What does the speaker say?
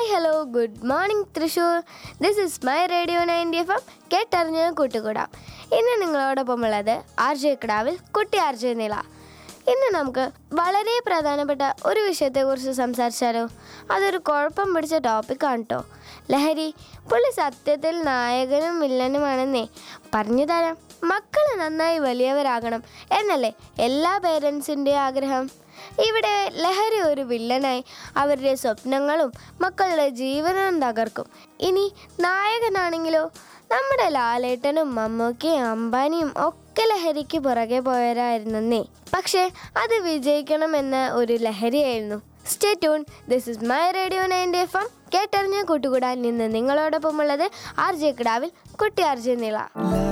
hi hello good morning Thrissur this is my radio ninety F M കേട്ടറിഞ്ഞ് കൂട്ടുകൂടാം ഇന്ന് നിങ്ങളോടൊപ്പം ഉള്ളത് ആർ ജെ കിടാവിൽ കുട്ടി ആർ ജെ നില ഇന്ന് നമുക്ക് വളരെ പ്രധാനപ്പെട്ട ഒരു വിഷയത്തെക്കുറിച്ച് സംസാരിച്ചാലോ അതൊരു കുഴപ്പം പിടിച്ച ടോപ്പിക്കാണ് കേട്ടോ ലഹരി പുള്ളി സത്യത്തിൽ നായകനും വില്ലനുമാണെന്നേ പറഞ്ഞു തരാം മക്കൾ നന്നായി വലിയവരാകണം എന്നല്ലേ എല്ലാ പേരൻസിൻ്റെ ആഗ്രഹം ഇവിടെ ലഹരി ഒരു വില്ലനായി അവരുടെ സ്വപ്നങ്ങളും മക്കളുടെ ജീവനും തകർക്കും ഇനി നായകനാണെങ്കിലോ നമ്മുടെ ലാലേട്ടനും മമ്മൂക്കയും അംബാനിയും ഒക്കെ ലഹരിക്ക് പുറകെ പോയവരായിരുന്നേ പക്ഷേ അത് വിജയിക്കണമെന്ന ഒരു ലഹരിയായിരുന്നു stay tune this is my radio ninety F M കേട്ടറിഞ്ഞ കൂട്ടുകൂടാൻ നിന്ന് നിങ്ങളോടൊപ്പം ഉള്ളത് ആർ ജെ കിടാവിൽ കുട്ടി ആർ ജെ നിള